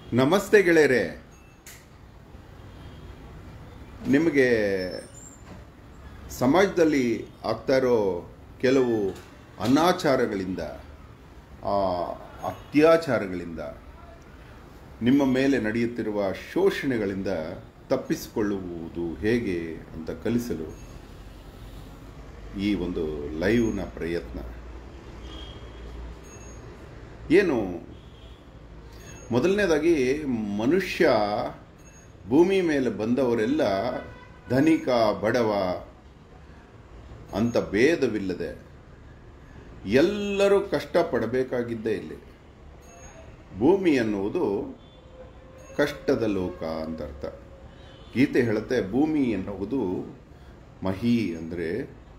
ನಮಸ್ತೆ ಗೆಳೆಯರೆ ನಿಮಗೆ ಸಮಾಜದಲ್ಲಿ ಆಗ್ತಾ ಇರೋ ಕೆಲವು ಅನಾಚಾರಗಳಿಂದ ಆ, ಅತ್ಯಾಚಾರಗಳಿಂದ ನಿಮ್ಮ ಮೇಲೆ ನಡೆಯುತ್ತಿರುವ ಶೋಷಣೆಗಳಿಂದ ತಪ್ಪಿಸಿಕೊಳ್ಳುವುದು ಹೇಗೆ ಅಂತ ಕಲಿಸಲು ಈ ಒಂದು ಲೈವ್ನ ಪ್ರಯತ್ನ ಏನು ಮೊದಲನೇದಾಗಿ ಮನುಷ್ಯ ಭೂಮಿ ಮೇಲೆ ಬಂದವರೆಲ್ಲ ಧನಿಕ ಬಡವ ಅಂತ ಭೇದವಿಲ್ಲದೆ ಎಲ್ಲರೂ ಕಷ್ಟಪಡಬೇಕಾಗಿದ್ದೇ ಇಲ್ಲಿ ಭೂಮಿ ಅನ್ನುವುದು ಕಷ್ಟದ ಲೋಕ ಅಂತ ಅರ್ಥ ಗೀತೆ ಹೇಳುತ್ತೆ ಭೂಮಿ ಎನ್ನುವುದು ಮಹಿ ಅಂದರೆ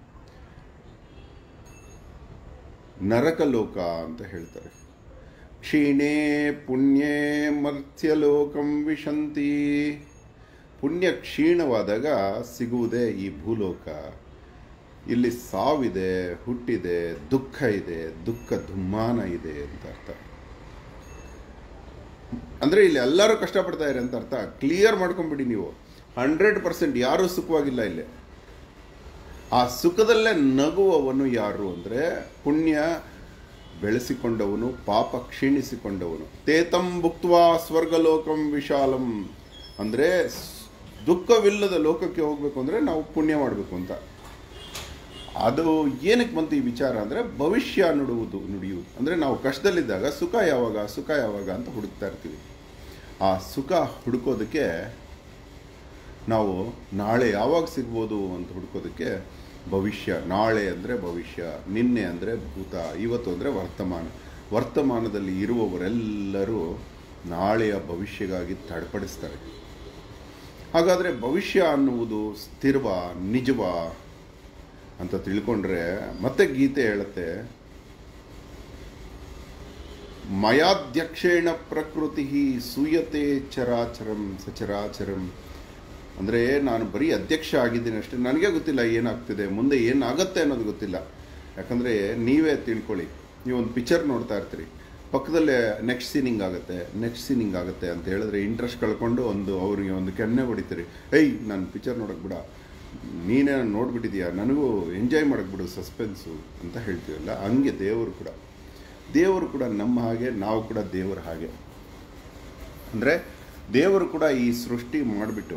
ನರಕಲೋಕ ಅಂತ ಹೇಳ್ತಾರೆ ಕ್ಷೀಣೇ ಪುಣ್ಯೇ ಮರ್ತ್ಯಲೋಕಂ ವಿಶಂತಿ ಪುಣ್ಯ ಕ್ಷೀಣವಾದಾಗ ಸಿಗುವುದೇ ಈ ಭೂಲೋಕ ಇಲ್ಲಿ ಸಾವಿದೆ ಹುಟ್ಟಿದೆ ದುಃಖ ಇದೆ ದುಃಖ ದುಮ್ಮಾನ ಇದೆ ಅಂತ ಅರ್ಥ ಅಂದ್ರೆ ಇಲ್ಲಿ ಎಲ್ಲರೂ ಕಷ್ಟಪಡ್ತಾ ಇದ್ದಾರೆ ಅಂತ ಅರ್ಥ ಕ್ಲಿಯರ್ ಮಾಡ್ಕೊಂಬಿಡಿ ನೀವು ಹಂಡ್ರೆಡ್ ಪರ್ಸೆಂಟ್ ಯಾರೂ ಸುಖವಾಗಿಲ್ಲ ಇಲ್ಲಿ ಆ ಸುಖದಲ್ಲೇ ನಗುವವನು ಯಾರು ಅಂದರೆ ಪುಣ್ಯ ಬೆಳೆಸಿಕೊಂಡವನು ಪಾಪ ಕ್ಷೀಣಿಸಿಕೊಂಡವನು ತೇತಂ ಭುಕ್ತ್ವಾ ಸ್ವರ್ಗಲೋಕಂ ವಿಶಾಲಂ ಅಂದರೆ ದುಃಖವಿಲ್ಲದ ಲೋಕಕ್ಕೆ ಹೋಗಬೇಕು ಅಂದರೆ ನಾವು ಪುಣ್ಯ ಮಾಡಬೇಕು ಅಂತ ಅದು ಏನಕ್ಕೆ ಬಂತು ಈ ವಿಚಾರ ಅಂದರೆ ಭವಿಷ್ಯ ನುಡುವುದು ನುಡಿಯುವುದು ಅಂದರೆ ನಾವು ಕಷ್ಟದಲ್ಲಿದ್ದಾಗ ಸುಖ ಯಾವಾಗ ಸುಖ ಯಾವಾಗ ಅಂತ ಹುಡುಕ್ತಾ ಇರ್ತೀವಿ ಆ ಸುಖ ಹುಡುಕೋದಕ್ಕೆ ನಾವು ನಾಳೆ ಯಾವಾಗ ಸಿಗ್ಬೋದು ಅಂತ ಹುಡುಕೋದಕ್ಕೆ ಭವಿಷ್ಯ ನಾಳೆ ಅಂದರೆ ಭವಿಷ್ಯ ನಿನ್ನೆ ಅಂದರೆ ಭೂತ ಇವತ್ತು ಅಂದರೆ ವರ್ತಮಾನ ವರ್ತಮಾನದಲ್ಲಿ ಇರುವವರೆಲ್ಲರೂ ನಾಳೆಯ ಭವಿಷ್ಯಕ್ಕಾಗಿ ತಡಪಡಿಸ್ತಾರೆ ಹಾಗಾದರೆ ಭವಿಷ್ಯ ಅನ್ನುವುದು ಸ್ಥಿರವ ನಿಜವ ಅಂತ ತಿಳ್ಕೊಂಡ್ರೆ ಮತ್ತೆ ಗೀತೆ ಹೇಳುತ್ತೆ ಮಯಾಧ್ಯಕ್ಷೇಣ ಪ್ರಕೃತಿ ಸೂಯತೆ ಚರಾಚರಂ ಸಚರಾಚರಂ ಅಂದರೆ ನಾನು ಬರೀ ಅಧ್ಯಕ್ಷ ಆಗಿದ್ದೀನಿ ಅಷ್ಟೇ ನನಗೆ ಗೊತ್ತಿಲ್ಲ ಏನಾಗ್ತಿದೆ ಮುಂದೆ ಏನಾಗುತ್ತೆ ಅನ್ನೋದು ಗೊತ್ತಿಲ್ಲ ಯಾಕಂದರೆ ನೀವೇ ತಿಳ್ಕೊಳ್ಳಿ ನೀವು ಒಂದು ಪಿಕ್ಚರ್ ನೋಡ್ತಾ ಇರ್ತೀರಿ ಪಕ್ಕದಲ್ಲೇ ನೆಕ್ಸ್ಟ್ ಸೀನಿಂಗ್ ಆಗುತ್ತೆ ನೆಕ್ಸ್ಟ್ ಸೀನಿಂಗ್ ಆಗುತ್ತೆ ಅಂತ ಹೇಳಿದ್ರೆ ಇಂಟ್ರೆಸ್ಟ್ ಕಳ್ಕೊಂಡು ಒಂದು ಅವ್ರಿಗೆ ಒಂದು ಕೆನ್ನೆ ಹೊಡಿತೀರಿ ಏಯ್ ನಾನು ಪಿಕ್ಚರ್ ನೋಡೋಕೆ ಬಿಡ ನೀನೇ ನೋಡ್ಬಿಟ್ಟಿದ್ಯಾ ನನಗೂ ಎಂಜಾಯ್ ಮಾಡಕ್ಕೆ ಬಿಡು ಸಸ್ಪೆನ್ಸು ಅಂತ ಹೇಳ್ತೀವಲ್ಲ ಹಂಗೆ ದೇವರು ಕೂಡ ದೇವರು ಕೂಡ ನಮ್ಮ ಹಾಗೆ ನಾವು ಕೂಡ ದೇವರ ಹಾಗೆ ಅಂದರೆ ದೇವರು ಕೂಡ ಈ ಸೃಷ್ಟಿ ಮಾಡಿಬಿಟ್ಟು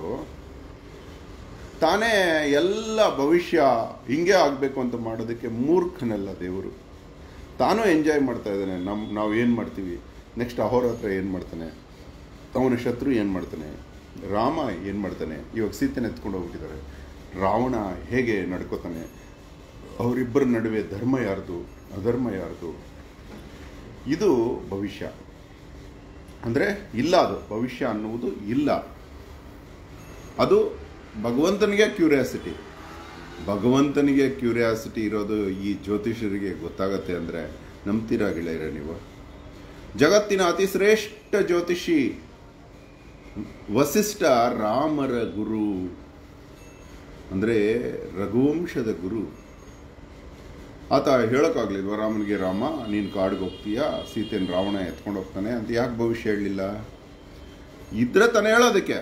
ತಾನೇ ಎಲ್ಲ ಭವಿಷ್ಯ ಹಿಂಗೆ ಆಗಬೇಕು ಅಂತ ಮಾಡೋದಕ್ಕೆ ಮೂರ್ಖನಲ್ಲ ದೇವರು ತಾನೂ ಎಂಜಾಯ್ ಮಾಡ್ತಾ ಇದ್ದಾನೆ ನಮ್ಮ ನಾವು ಏನು ಮಾಡ್ತೀವಿ ನೆಕ್ಸ್ಟ್ ಅಹೋರಾತ್ರ ಏನು ಮಾಡ್ತಾನೆ ಅವನ ಶತ್ರು ಏನು ಮಾಡ್ತಾನೆ ರಾಮ ಏನು ಮಾಡ್ತಾನೆ ಇವಾಗ ಸೀತೆನ ಎತ್ಕೊಂಡು ಹೋಗ್ಬಿಟ್ಟಿದ್ದಾರೆ ರಾವಣ ಹೇಗೆ ನಡ್ಕೋತಾನೆ ಅವರಿಬ್ಬರ ನಡುವೆ ಧರ್ಮ ಯಾರ್ದು ಅಧರ್ಮ ಯಾರ್ದು ಇದು ಭವಿಷ್ಯ ಅಂದರೆ ಇಲ್ಲ ಅದು ಭವಿಷ್ಯ ಅನ್ನುವುದು ಇಲ್ಲ ಅದು ಭಗವಂತನಿಗೆ ಕ್ಯೂರಿಯಾಸಿಟಿ ಭಗವಂತನಿಗೆ ಕ್ಯೂರಿಯಾಸಿಟಿ ಇರೋದು ಈ ಜ್ಯೋತಿಷರಿಗೆ ಗೊತ್ತಾಗತ್ತೆ ಅಂದರೆ ನಂಬ್ತೀರಾ ಗೆಳೆಯರೆ ನೀವು ಜಗತ್ತಿನ ಅತಿ ಶ್ರೇಷ್ಠ ಜ್ಯೋತಿಷಿ ವಸಿಷ್ಠ ರಾಮರ ಗುರು ಅಂದರೆ ರಘುವಂಶದ ಗುರು ಆತ ಹೇಳೋಕ್ಕಾಗಲಿಲ್ವ ರಾಮನಿಗೆ ರಾಮ ನೀನು ಕಾಡಿಗೆ ಹೋಗ್ತೀಯಾ ಸೀತೆನ ರಾವಣ ಎತ್ಕೊಂಡು ಹೋಗ್ತಾನೆ ಅಂತ ಯಾಕೆ ಭವಿಷ್ಯ ಹೇಳಲಿಲ್ಲ ಇದ್ರೆ ತಾನೇ ಹೇಳೋದಕ್ಕೆ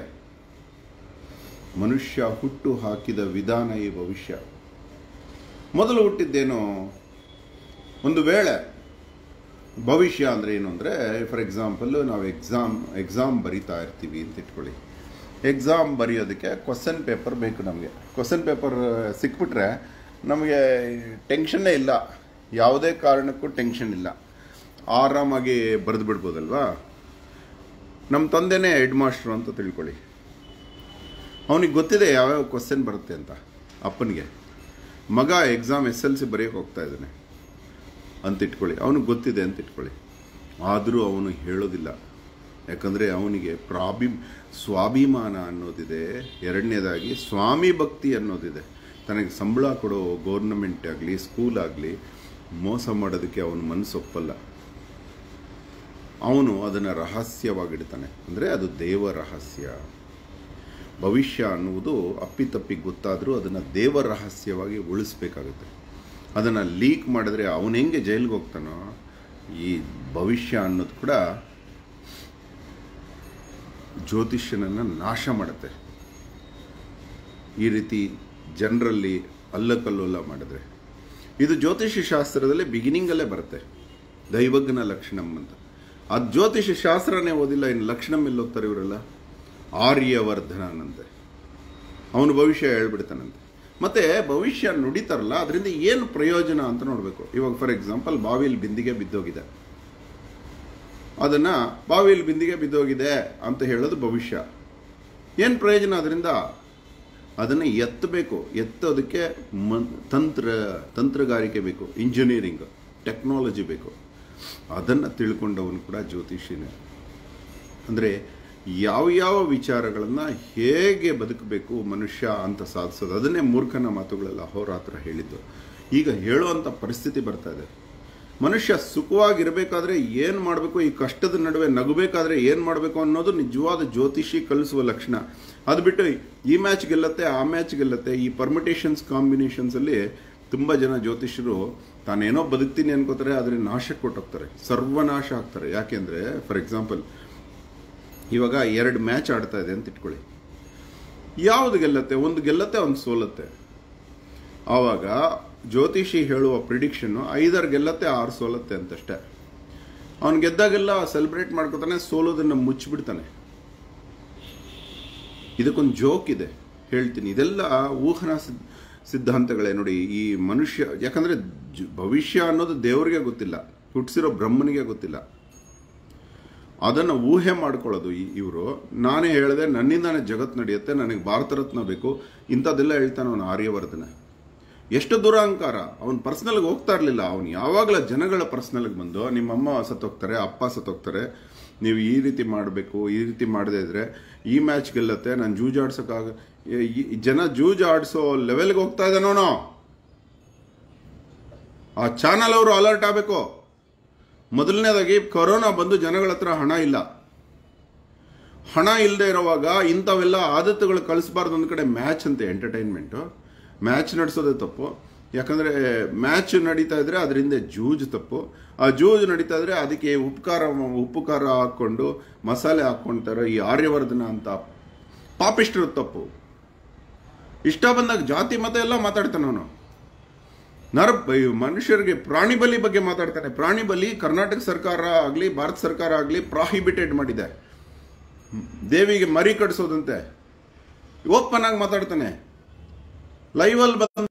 ಮನುಷ್ಯ ಹುಟ್ಟು ಹಾಕಿದ ವಿಧಾನ ಈ ಭವಿಷ್ಯ ಮೊದಲು ಹುಟ್ಟಿದ್ದೇನು ಒಂದು ವೇಳೆ ಭವಿಷ್ಯ ಅಂದರೆ ಏನು ಅಂದರೆ ಫಾರ್ ಎಕ್ಸಾಂಪಲ್ ನಾವು ಎಕ್ಸಾಮ್ ಎಕ್ಸಾಮ್ ಬರಿತಾ ಇರ್ತೀವಿ ಅಂತ ಇಟ್ಕೊಳ್ಳಿ ಎಕ್ಸಾಮ್ ಬರೆಯೋದಕ್ಕೆ ಕ್ವಶನ್ ಪೇಪರ್ ಬೇಕು ನಮಗೆ ಕ್ವಶನ್ ಪೇಪರ್ ಸಿಕ್ಬಿಟ್ರೆ ನಮಗೆ ಟೆನ್ಷನ್ನೇ ಇಲ್ಲ ಯಾವುದೇ ಕಾರಣಕ್ಕೂ ಟೆನ್ಷನ್ ಇಲ್ಲ ಆರಾಮಾಗಿ ಬರೆದು ಬಿಡ್ಬೋದಲ್ವಾ ನಮ್ಮ ತಂದೆನೇ ಹೆಡ್ ಮಾಸ್ಟ್ರು ಅಂತ ತಿಳ್ಕೊಳ್ಳಿ ಅವನಿಗೆ ಗೊತ್ತಿದೆ ಯಾವ್ಯಾವ ಕ್ವಶನ್ ಬರುತ್ತೆ ಅಂತ ಅಪ್ಪನಿಗೆ ಮಗ ಎಕ್ಸಾಮ್ ಎಸ್ ಎಲ್ ಸಿ ಬರೆಯೋಕೆ ಹೋಗ್ತಾ ಇದ್ದಾನೆ ಅಂತ ಇಟ್ಕೊಳ್ಳಿ ಅವನಿಗೆ ಗೊತ್ತಿದೆ ಅಂತ ಇಟ್ಕೊಳ್ಳಿ ಆದರೂ ಅವನು ಹೇಳೋದಿಲ್ಲ ಯಾಕಂದರೆ ಅವನಿಗೆ ಪ್ರಾಬಿ ಸ್ವಾಭಿಮಾನ ಅನ್ನೋದಿದೆ ಎರಡನೇದಾಗಿ ಸ್ವಾಮಿ ಭಕ್ತಿ ಅನ್ನೋದಿದೆ ತನಗೆ ಸಂಬಳ ಕೊಡೋ ಗೌರ್ನಮೆಂಟ್ ಆಗಲಿ ಸ್ಕೂಲ್ ಆಗಲಿ ಮೋಸ ಮಾಡೋದಕ್ಕೆ ಅವನ ಮನಸ್ಸು ಒಪ್ಪಲ್ಲ ಅವನು ಅದನ್ನು ರಹಸ್ಯವಾಗಿಡ್ತಾನೆ ಅಂದರೆ ಅದು ದೇವ ರಹಸ್ಯ ಭವಿಷ್ಯ ಅನ್ನುವುದು ಅಪ್ಪಿತಪ್ಪಿ ಗೊತ್ತಾದರೂ ಅದನ್ನು ದೇವ ರಹಸ್ಯವಾಗಿ ಉಳಿಸ್ಬೇಕಾಗುತ್ತೆ ಅದನ್ನು ಲೀಕ್ ಮಾಡಿದ್ರೆ ಅವನು ಹೆಂಗೆ ಜೈಲಿಗೆ ಹೋಗ್ತಾನೋ ಈ ಭವಿಷ್ಯ ಅನ್ನೋದು ಕೂಡ ಜ್ಯೋತಿಷ್ಯನನ್ನು ನಾಶ ಮಾಡುತ್ತೆ ಈ ರೀತಿ ಜನರಲ್ಲಿ ಅಲ್ಲಕಲ್ಲೋಲ ಮಾಡಿದ್ರೆ ಇದು ಜ್ಯೋತಿಷ್ಯ ಶಾಸ್ತ್ರದಲ್ಲಿ ಬಿಗಿನಿಂಗಲ್ಲೇ ಬರುತ್ತೆ ದೈವಜ್ಞ ಲಕ್ಷಣಂ ಅಂತ ಆ ಜ್ಯೋತಿಷ್ಯ ಶಾಸ್ತ್ರನೇ ಓದಿಲ್ಲ ಇನ್ನು ಲಕ್ಷಣಂ ಎಲ್ಲಿ ಓದ್ತಾರೆ ಇವರೆಲ್ಲ ಆರ್ಯವರ್ಧನನಂತೆ ಅವನು ಭವಿಷ್ಯ ಹೇಳ್ಬಿಡ್ತಾನಂತೆ ಮತ್ತೆ ಭವಿಷ್ಯ ನುಡಿತಾರಲ್ಲ ಅದರಿಂದ ಏನು ಪ್ರಯೋಜನ ಅಂತ ನೋಡಬೇಕು ಇವಾಗ ಫಾರ್ ಎಕ್ಸಾಂಪಲ್ ಬಾವಿಲಿ ಬಿಂದಿಗೆ ಬಿದ್ದೋಗಿದೆ ಅದನ್ನ ಬಾವಿಯಲ್ಲಿ ಬಿಂದಿಗೆ ಬಿದ್ದೋಗಿದೆ ಅಂತ ಹೇಳೋದು ಭವಿಷ್ಯ ಏನು ಪ್ರಯೋಜನ ಅದರಿಂದ ಅದನ್ನು ಎತ್ತಬೇಕು ಎತ್ತೋದಕ್ಕೆ ಮ ತಂತ್ರ ತಂತ್ರಗಾರಿಕೆ ಬೇಕು ಇಂಜಿನಿಯರಿಂಗ್ ಟೆಕ್ನಾಲಜಿ ಬೇಕು ಅದನ್ನು ತಿಳ್ಕೊಂಡವನು ಕೂಡ ಜ್ಯೋತಿಷಿನೇ ಅಂದರೆ ಯಾವ ಯಾವ ವಿಚಾರಗಳನ್ನು ಹೇಗೆ ಬದುಕಬೇಕು ಮನುಷ್ಯ ಅಂತ ಸಾಧಿಸೋದು ಅದನ್ನೇ ಮೂರ್ಖನ ಮಾತುಗಳೆಲ್ಲ ಅಹೋರಾತ್ರ ಹೇಳಿದ್ದು ಈಗ ಹೇಳುವಂಥ ಪರಿಸ್ಥಿತಿ ಬರ್ತಾ ಇದೆ ಮನುಷ್ಯ ಸುಖವಾಗಿರಬೇಕಾದ್ರೆ ಏನು ಮಾಡಬೇಕು ಈ ಕಷ್ಟದ ನಡುವೆ ನಗಬೇಕಾದ್ರೆ ಏನು ಮಾಡಬೇಕು ಅನ್ನೋದು ನಿಜವಾದ ಜ್ಯೋತಿಷಿ ಕಲಿಸುವ ಲಕ್ಷಣ ಅದು ಬಿಟ್ಟು ಈ ಮ್ಯಾಚ್ ಗೆಲ್ಲತ್ತೆ ಆ ಮ್ಯಾಚ್ ಗೆಲ್ಲತ್ತೆ ಈ ಪರ್ಮಿಟೇಷನ್ಸ್ ಕಾಂಬಿನೇಷನ್ಸಲ್ಲಿ ತುಂಬ ಜನ ಜ್ಯೋತಿಷರು ತಾನೇನೋ ಬದುಕ್ತೀನಿ ಅನ್ಕೋತಾರೆ ಆದರೆ ನಾಶಕ್ಕೆ ಕೊಟ್ಟೋಗ್ತಾರೆ ಸರ್ವನಾಶ ಆಗ್ತಾರೆ ಯಾಕೆಂದರೆ ಫಾರ್ ಎಕ್ಸಾಂಪಲ್ ಇವಾಗ ಎರಡು ಮ್ಯಾಚ್ ಆಡ್ತಾ ಇದೆ ಅಂತ ಇಟ್ಕೊಳ್ಳಿ ಯಾವುದು ಗೆಲ್ಲತ್ತೆ ಒಂದು ಗೆಲ್ಲತ್ತೆ ಒಂದು ಸೋಲತ್ತೆ ಆವಾಗ ಜ್ಯೋತಿಷಿ ಹೇಳುವ ಪ್ರಿಡಿಕ್ಷನ್ನು ಐದಾರು ಗೆಲ್ಲತ್ತೆ ಆರು ಸೋಲತ್ತೆ ಅಂತಷ್ಟೇ ಅವನು ಗೆದ್ದಾಗೆಲ್ಲ ಸೆಲೆಬ್ರೇಟ್ ಮಾಡ್ಕೋತಾನೆ ಸೋಲೋದನ್ನು ಮುಚ್ಚಿಬಿಡ್ತಾನೆ ಇದಕ್ಕೊಂದು ಜೋಕ್ ಇದೆ ಹೇಳ್ತೀನಿ ಇದೆಲ್ಲ ಊಹನಾ ಸಿದ್ಧ ಸಿದ್ಧಾಂತಗಳೇ ನೋಡಿ ಈ ಮನುಷ್ಯ ಯಾಕಂದ್ರೆ ಜ- ಭವಿಷ್ಯ ಅನ್ನೋದು ದೇವರಿಗೆ ಗೊತ್ತಿಲ್ಲ ಹುಟ್ಟಿಸಿರೋ ಬ್ರಹ್ಮನಿಗೆ ಗೊತ್ತಿಲ್ಲ ಅದನ್ನು ಊಹೆ ಮಾಡ್ಕೊಳ್ಳೋದು ಇವರು ನಾನೇ ಹೇಳಿದೆ ನನ್ನಿಂದಾನೇ ಜಗತ್ತು ನಡೆಯುತ್ತೆ ನನಗೆ ಭಾರತ ರತ್ನ ಬೇಕು ಇಂಥದ್ದೆಲ್ಲ ಹೇಳ್ತಾನೆ ಅವನು ಆರ್ಯವರ್ಧನ ಎಷ್ಟು ದುರಹಂಕಾರ ಅವನು ಪರ್ಸ್ನಲ್ಗೆ ಹೋಗ್ತಾ ಇರಲಿಲ್ಲ ಅವನು ಯಾವಾಗಲ ಜನಗಳ ಪರ್ಸ್ನಲ್ಗೆ ಬಂದು ನಿಮ್ಮಮ್ಮ ಸತ್ತೋಗ್ತಾರೆ ಅಪ್ಪ ಸತ್ತೋಗ್ತಾರೆ ನೀವು ಈ ರೀತಿ ಮಾಡಬೇಕು ಈ ರೀತಿ ಮಾಡದೇ ಇದ್ರೆ ಈ ಮ್ಯಾಚ್ ಗೆಲ್ಲತ್ತೆ ನಾನು ಜೂಜಾಡ್ಸೋಕ್ಕಾಗ ಈ- ಈ ಜನ ಜೂಜಾಡಿಸೋ ಲೆವೆಲ್ಗೆ ಹೋಗ್ತಾ ಇದ್ದಾನೋನೋ ಆ ಚಾನಲ್ ಅವರು ಅಲರ್ಟ್ ಆಗಬೇಕು ಮೊದಲನೇದಾಗಿ ಕೊರೋನಾ ಬಂದು ಜನಗಳ ಹತ್ರ ಹಣ ಇಲ್ಲ ಹಣ ಇಲ್ಲದೆ ಇರುವಾಗ ಇಂಥವೆಲ್ಲ ಆದತ್ತುಗಳು ಕಳಿಸ್ಬಾರ್ದು ಒಂದು ಕಡೆ ಮ್ಯಾಚ್ ಅಂತೆ ಎಂಟರ್ಟೈನ್ಮೆಂಟು ಮ್ಯಾಚ್ ನಡೆಸೋದೇ ತಪ್ಪು ಯಾಕಂದರೆ ಮ್ಯಾಚ್ ನಡೀತಾ ಇದ್ರೆ ಅದರಿಂದ ಜೂಜ್ ತಪ್ಪು ಆ ಜೂಜ್ ನಡೀತಾ ಇದ್ರೆ ಅದಕ್ಕೆ ಉಪಕಾರ ಉಪ್ಪು ಖಾರ ಹಾಕ್ಕೊಂಡು ಮಸಾಲೆ ಹಾಕ್ಕೊಂತಾರೆ ಈ ಆರ್ಯವರ್ಧನ ಅಂತ ಪಾಪಿಷ್ಟರು ತಪ್ಪು ಇಷ್ಟ ಬಂದಾಗ ಜಾತಿ ಮತ ಎಲ್ಲ ಮಾತಾಡ್ತಾನೆ ಅವನು ನರ ಈ ಮನುಷ್ಯರಿಗೆ ಪ್ರಾಣಿ ಬಲಿ ಬಗ್ಗೆ ಮಾತಾಡ್ತಾನೆ ಪ್ರಾಣಿ ಬಲಿ ಕರ್ನಾಟಕ ಸರ್ಕಾರ ಆಗಲಿ ಭಾರತ ಸರ್ಕಾರ ಆಗಲಿ ಪ್ರಾಹಿಬಿಟೆಡ್ ಮಾಡಿದೆ ದೇವಿಗೆ ಮರಿ ಕಡಿಸೋದಂತೆ ಓಪನ್ ಆಗಿ ಮಾತಾಡ್ತಾನೆ ಲೈವ್ ಅಲ್ಲಿ ಬಂದ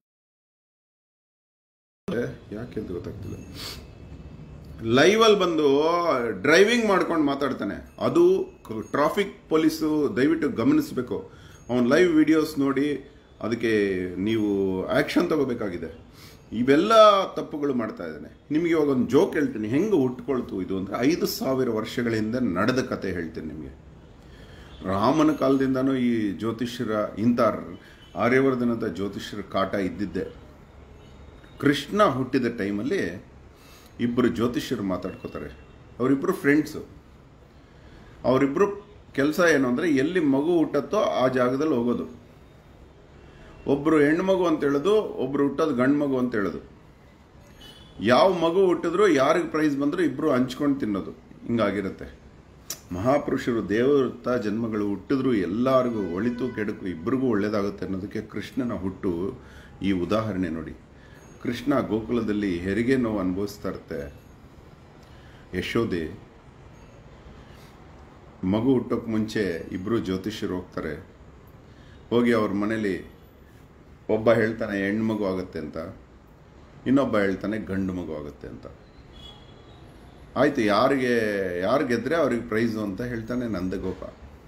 ಯಾಕೆ ಅಂತ ಗೊತ್ತಾಗ್ತಿಲ್ಲ ಲೈವ್ ಅಲ್ಲಿ ಬಂದು ಡ್ರೈವಿಂಗ್ ಮಾಡ್ಕೊಂಡು ಮಾತಾಡ್ತಾನೆ ಅದು ಟ್ರಾಫಿಕ್ ಪೊಲೀಸು ದಯವಿಟ್ಟು ಗಮನಿಸಬೇಕು ಅವನ್ ಲೈವ್ ವಿಡಿಯೋಸ್ ನೋಡಿ ಅದಕ್ಕೆ ನೀವು ಆಕ್ಷನ್ ತಗೋಬೇಕಾಗಿದೆ ಇವೆಲ್ಲ ತಪ್ಪುಗಳು ಮಾಡ್ತಾ ಇದ್ದಾನೆ ನಿಮಗೆ ಇವಾಗ ಒಂದು ಜೋಕ್ ಹೇಳ್ತೀನಿ ಹೆಂಗೆ ಹುಟ್ಕೊಳ್ತು ಇದು ಅಂದರೆ ಐದು ಸಾವಿರ ವರ್ಷಗಳ ಹಿಂದೆ ನಡೆದ ಕತೆ ಹೇಳ್ತೀನಿ ನಿಮಗೆ ರಾಮನ ಕಾಲದಿಂದನೂ ಈ ಜ್ಯೋತಿಷ್ಯರ ಇಂಥ ಆರ್ಯವರ್ಧನದ ಜ್ಯೋತಿಷ್ಯರ ಕಾಟ ಇದ್ದಿದ್ದೆ ಕೃಷ್ಣ ಹುಟ್ಟಿದ ಟೈಮಲ್ಲಿ ಇಬ್ಬರು ಜ್ಯೋತಿಷ್ಯರು ಮಾತಾಡ್ಕೋತಾರೆ ಅವರಿಬ್ಬರು ಫ್ರೆಂಡ್ಸು ಅವರಿಬ್ಬರು ಕೆಲಸ ಏನು ಅಂದರೆ ಎಲ್ಲಿ ಮಗು ಹುಟ್ಟತ್ತೋ ಆ ಜಾಗದಲ್ಲಿ ಹೋಗೋದು ಒಬ್ಬರು ಹೆಣ್ಣು ಮಗು ಅಂತ ಹೇಳೋದು ಒಬ್ಬರು ಹುಟ್ಟೋದು ಗಂಡು ಮಗು ಅಂತ ಹೇಳೋದು ಯಾವ ಮಗು ಹುಟ್ಟಿದ್ರು ಯಾರಿಗೆ ಪ್ರೈಸ್ ಬಂದರೂ ಇಬ್ಬರು ಹಂಚ್ಕೊಂಡು ತಿನ್ನೋದು ಹಿಂಗಾಗಿರುತ್ತೆ ಮಹಾಪುರುಷರು ದೇವತ ಜನ್ಮಗಳು ಹುಟ್ಟಿದ್ರು ಎಲ್ಲರಿಗೂ ಒಳಿತು ಕೆಡುಕು ಇಬ್ಬರಿಗೂ ಒಳ್ಳೇದಾಗುತ್ತೆ ಅನ್ನೋದಕ್ಕೆ ಕೃಷ್ಣನ ಹುಟ್ಟು ಈ ಉದಾಹರಣೆ ನೋಡಿ ಕೃಷ್ಣ ಗೋಕುಲದಲ್ಲಿ ಹೆರಿಗೆ ನೋವು ಅನುಭವಿಸ್ತಾ ಇರುತ್ತೆ ಯಶೋದೆ ಮಗು ಹುಟ್ಟೋಕೆ ಮುಂಚೆ ಇಬ್ಬರು ಜ್ಯೋತಿಷ್ಯರು ಹೋಗ್ತಾರೆ ಹೋಗಿ ಅವ್ರ ಮನೇಲಿ ಒಬ್ಬ ಹೇಳ್ತಾನೆ ಹೆಣ್ಣು ಮಗು ಆಗುತ್ತೆ ಅಂತ ಇನ್ನೊಬ್ಬ ಹೇಳ್ತಾನೆ ಗಂಡು ಮಗು ಆಗುತ್ತೆ ಅಂತ ಆಯ್ತು ಯಾರಿಗೆ ಯಾರು ಗೆದ್ರೆ ಅವ್ರಿಗೆ ಪ್ರೈಸು ಅಂತ ಹೇಳ್ತಾನೆ ನಂದಗೋಪ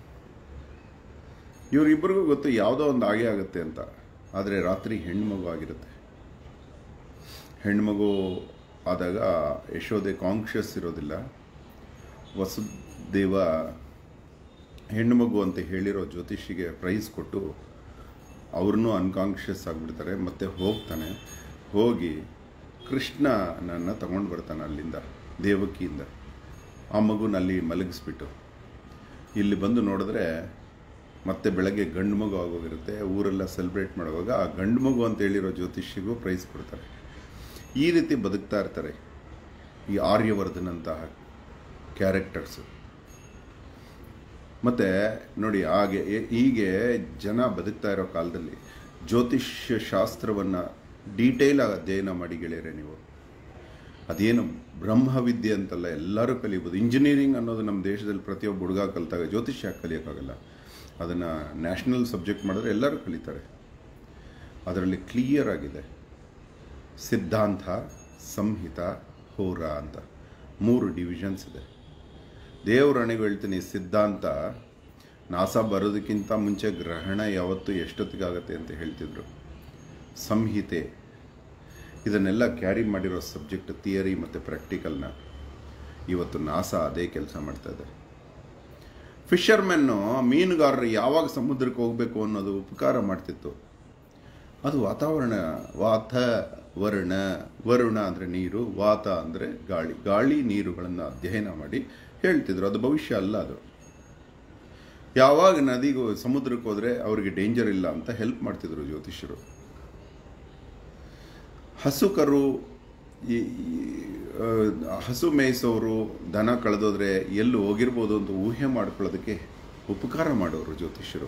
ಇವರಿಬ್ಬರಿಗೂ ಗೊತ್ತು ಯಾವುದೋ ಒಂದು ಹಾಗೆ ಆಗುತ್ತೆ ಅಂತ ಆದರೆ ರಾತ್ರಿ ಹೆಣ್ಣು ಮಗು ಆಗಿರುತ್ತೆ ಹೆಣ್ಮಗು ಆದಾಗ ಯಶೋದೆ ಕಾನ್ಷಿಯಸ್ ಇರೋದಿಲ್ಲ ವಸುದೇವ ಹೆಣ್ಣು ಮಗು ಅಂತ ಹೇಳಿರೋ ಜ್ಯೋತಿಷಿಗೆ ಪ್ರೈಸ್ ಕೊಟ್ಟು ಅವ್ರನ್ನೂ ಅನ್ಕಾನ್ಷಿಯಸ್ ಆಗಿಬಿಡ್ತಾರೆ ಮತ್ತೆ ಹೋಗ್ತಾನೆ ಹೋಗಿ ಕೃಷ್ಣನನ್ನು ತಗೊಂಡು ಬರ್ತಾನೆ ಅಲ್ಲಿಂದ ದೇವಕಿಯಿಂದ ಆ ಮಗುನ ಅಲ್ಲಿ ಮಲಗಿಸ್ಬಿಟ್ಟು ಇಲ್ಲಿ ಬಂದು ನೋಡಿದ್ರೆ ಮತ್ತೆ ಬೆಳಗ್ಗೆ ಗಂಡು ಮಗು ಆಗೋಗಿರುತ್ತೆ ಊರೆಲ್ಲ ಸೆಲೆಬ್ರೇಟ್ ಮಾಡುವಾಗ ಆ ಗಂಡು ಮಗು ಅಂತ ಹೇಳಿರೋ ಜ್ಯೋತಿಷಿಗೂ ಪ್ರೈಸ್ ಕೊಡ್ತಾರೆ ಈ ರೀತಿ ಬದುಕ್ತಾ ಇರ್ತಾರೆ ಈ ಆರ್ಯವರ್ಧನಂತಹ ಕ್ಯಾರೆಕ್ಟರ್ಸು ಮತ್ತು ನೋಡಿ ಹಾಗೆ ಎ- ಹೀಗೆ ಜನ ಬದುಕ್ತಾ ಇರೋ ಕಾಲದಲ್ಲಿ ಜ್ಯೋತಿಷ್ಯ ಶಾಸ್ತ್ರವನ್ನು ಡೀಟೇಲ್ ಆಗಿ ಅಧ್ಯಯನ ಮಾಡಿ ಗೆಳೆಯರೆ ನೀವು ಅದೇನು ಬ್ರಹ್ಮವಿದ್ಯೆ ಅಂತಲ್ಲ ಎಲ್ಲರೂ ಕಲಿಬೋದು ಇಂಜಿನಿಯರಿಂಗ್ ಅನ್ನೋದು ನಮ್ಮ ದೇಶದಲ್ಲಿ ಪ್ರತಿಯೊಬ್ಬ ಹುಡುಗ ಕಲಿತಾಗ ಜ್ಯೋತಿಷ್ಯ ಯಾಕೆ ಕಲಿಯೋಕ್ಕಾಗಲ್ಲ ಅದನ್ನು ನ್ಯಾಷನಲ್ ಸಬ್ಜೆಕ್ಟ್ ಮಾಡಿದ್ರೆ ಎಲ್ಲರೂ ಕಲಿತಾರೆ ಅದರಲ್ಲಿ ಕ್ಲಿಯರ್ ಆಗಿದೆ ಸಿದ್ಧಾಂತ ಸಂಹಿತ ಹೋರ ಅಂತ ಮೂರು ಡಿವಿಷನ್ಸ್ ಇದೆ ದೇವ್ರ ಅಣೆಗೂ ಹೇಳ್ತೀನಿ ಸಿದ್ಧಾಂತ ನಾಸಾ ಬರೋದಕ್ಕಿಂತ ಮುಂಚೆ ಗ್ರಹಣ ಯಾವತ್ತು ಎಷ್ಟೊತ್ತಿಗಾಗತ್ತೆ ಅಂತ ಹೇಳ್ತಿದ್ರು ಸಂಹಿತೆ ಇದನ್ನೆಲ್ಲ ಕ್ಯಾರಿ ಮಾಡಿರೋ ಸಬ್ಜೆಕ್ಟ್ ಥಿಯರಿ ಮತ್ತು ಪ್ರಾಕ್ಟಿಕಲ್ನ ಇವತ್ತು ನಾಸಾ ಅದೇ ಕೆಲಸ ಮಾಡ್ತಾ ಇದೆ ಫಿಶರ್ಮೆನ್ನು ಮೀನುಗಾರರು ಯಾವಾಗ ಸಮುದ್ರಕ್ಕೆ ಹೋಗಬೇಕು ಅನ್ನೋದು ಉಪಕಾರ ಮಾಡ್ತಿತ್ತು ಅದು ವಾತಾವರಣ ವಾತ ವರುಣ ವರುಣ ಅಂದರೆ ನೀರು ವಾತ ಅಂದರೆ ಗಾಳಿ ಗಾಳಿ ನೀರುಗಳನ್ನು ಅಧ್ಯಯನ ಮಾಡಿ ಹೇಳ್ತಿದ್ರು ಅದು ಭವಿಷ್ಯ ಅಲ್ಲ ಅದು ಯಾವಾಗ ನದಿಗೂ ಸಮುದ್ರಕ್ಕೆ ಹೋದರೆ ಅವರಿಗೆ ಡೇಂಜರ್ ಇಲ್ಲ ಅಂತ ಹೆಲ್ಪ್ ಮಾಡ್ತಿದ್ರು ಜ್ಯೋತಿಷ್ಯರು ಹಸು ಕರು ಈ ಈ, ಆ, ಹಸು ಮೇಯಿಸೋರು ದನ ಕಳೆದೋದ್ರೆ ಎಲ್ಲಿ ಹೋಗಿರ್ಬೋದು ಅಂತ ಊಹೆ ಮಾಡ್ಕೊಳ್ಳೋದಕ್ಕೆ ಉಪಕಾರ ಮಾಡೋರು ಜ್ಯೋತಿಷ್ಯರು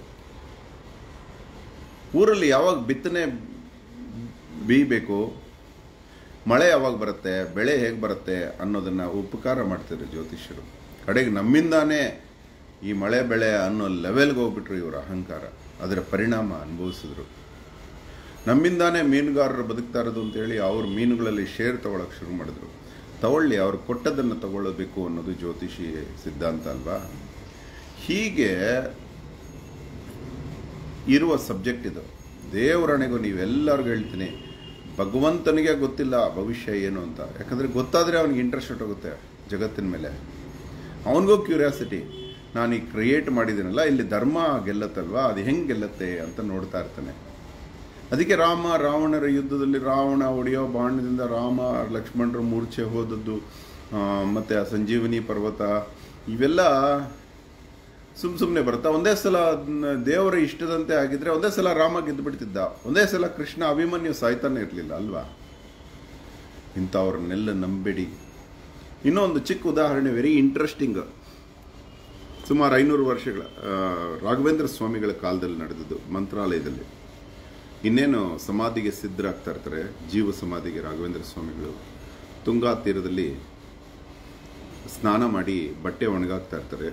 ಊರಲ್ಲಿ ಯಾವಾಗ ಬಿತ್ತನೆ ಬೀಬೇಕು ಮಳೆ ಯಾವಾಗ ಬರುತ್ತೆ ಬೆಳೆ ಹೇಗೆ ಬರುತ್ತೆ ಅನ್ನೋದನ್ನ ಉಪಕಾರ ಮಾಡ್ತಿದ್ರು ಜ್ಯೋತಿಷ್ಯರು ಕಡೆಗೆ ನಮ್ಮಿಂದಾನೇ ಈ ಮಳೆ ಬೆಳೆ ಅನ್ನೋ ಲೆವೆಲ್ಗೆ ಹೋಗ್ಬಿಟ್ರು ಇವರ ಅಹಂಕಾರ ಅದರ ಪರಿಣಾಮ ಅನುಭವಿಸಿದ್ರು ನಮ್ಮಿಂದಾನೇ ಮೀನುಗಾರರು ಬದುಕ್ತಾ ಇರೋದು ಅಂತೇಳಿ ಅವ್ರ ಮೀನುಗಳಲ್ಲಿ ಶೇರ್ ತಗೊಳಕ್ಕೆ ಶುರು ಮಾಡಿದ್ರು ತಗೊಳ್ಳಿ ಅವ್ರು ಕೊಟ್ಟದನ್ನು ತಗೊಳ್ಳಬೇಕು ಅನ್ನೋದು ಜ್ಯೋತಿಷಿ ಸಿದ್ಧಾಂತ ಅಲ್ವಾ ಹೀಗೆ ಇರುವ ಸಬ್ಜೆಕ್ಟ್ ಇದು ದೇವರಣೆಗೂ ನೀವೆಲ್ಲರಿಗೂ ಹೇಳ್ತೀನಿ ಭಗವಂತನಿಗೆ ಗೊತ್ತಿಲ್ಲ ಭವಿಷ್ಯ ಏನು ಅಂತ ಯಾಕಂದರೆ ಗೊತ್ತಾದರೆ ಅವನಿಗೆ ಇಂಟ್ರೆಸ್ಟ್ ಹೊಟ್ಟೋಗುತ್ತೆ ಜಗತ್ತಿನ ಮೇಲೆ ಅವನಿಗೂ ಕ್ಯೂರಿಯಾಸಿಟಿ ನಾನು ಈ ಕ್ರಿಯೇಟ್ ಮಾಡಿದ್ದೀನಲ್ಲ ಇಲ್ಲಿ ಧರ್ಮ ಗೆಲ್ಲತ್ತಲ್ವಾ ಅದು ಹೆಂಗೆ ಗೆಲ್ಲತ್ತೆ ಅಂತ ನೋಡ್ತಾ ಇರ್ತಾನೆ ಅದಕ್ಕೆ ರಾಮ ರಾವಣರ ಯುದ್ಧದಲ್ಲಿ ರಾವಣ ಹೊಡೆಯೋ ಬಾಣದಿಂದ ರಾಮ ಲಕ್ಷ್ಮಣರು ಮೂರ್ಛೆ ಹೋದದ್ದು ಆ, ಮತ್ತೆ ಆ ಸಂಜೀವನಿ ಪರ್ವತ ಇವೆಲ್ಲ ಸುಮ್ ಸುಮ್ಮನೆ ಬರ್ತಾ ಒಂದೇ ಸಲ ಅದ್ನ ದೇವರ ಇಷ್ಟದಂತೆ ಆಗಿದ್ರೆ ಒಂದೇ ಸಲ ರಾಮ ಗೆದ್ದು ಬಿಡ್ತಿದ್ದ ಒಂದೇ ಸಲ ಕೃಷ್ಣ ಅಭಿಮನ್ಯು ಸಾಯ್ತಾನೆ ಇರಲಿಲ್ಲ ಅಲ್ವಾ ಇಂಥವ್ರನ್ನೆಲ್ಲ ನಂಬೇಡಿ ಇನ್ನೊಂದು ಚಿಕ್ಕ ಉದಾಹರಣೆ ವೆರಿ ಇಂಟ್ರೆಸ್ಟಿಂಗ್ ಸುಮಾರು ಐನೂರು ವರ್ಷಗಳ ಆ, ರಾಘವೇಂದ್ರ ಸ್ವಾಮಿಗಳ ಕಾಲದಲ್ಲಿ ನಡೆದದ್ದು ಮಂತ್ರಾಲಯದಲ್ಲಿ ಇನ್ನೇನು ಸಮಾಧಿಗೆ ಸಿದ್ಧರಾಗ್ತಾ ಇರ್ತಾರೆ ಜೀವ ಸಮಾಧಿಗೆ ರಾಘವೇಂದ್ರ ಸ್ವಾಮಿಗಳು ತುಂಗಾ ತೀರದಲ್ಲಿ ಸ್ನಾನ ಮಾಡಿ ಬಟ್ಟೆ ಒಣಗಾಕ್ತಾ ಇರ್ತಾರೆ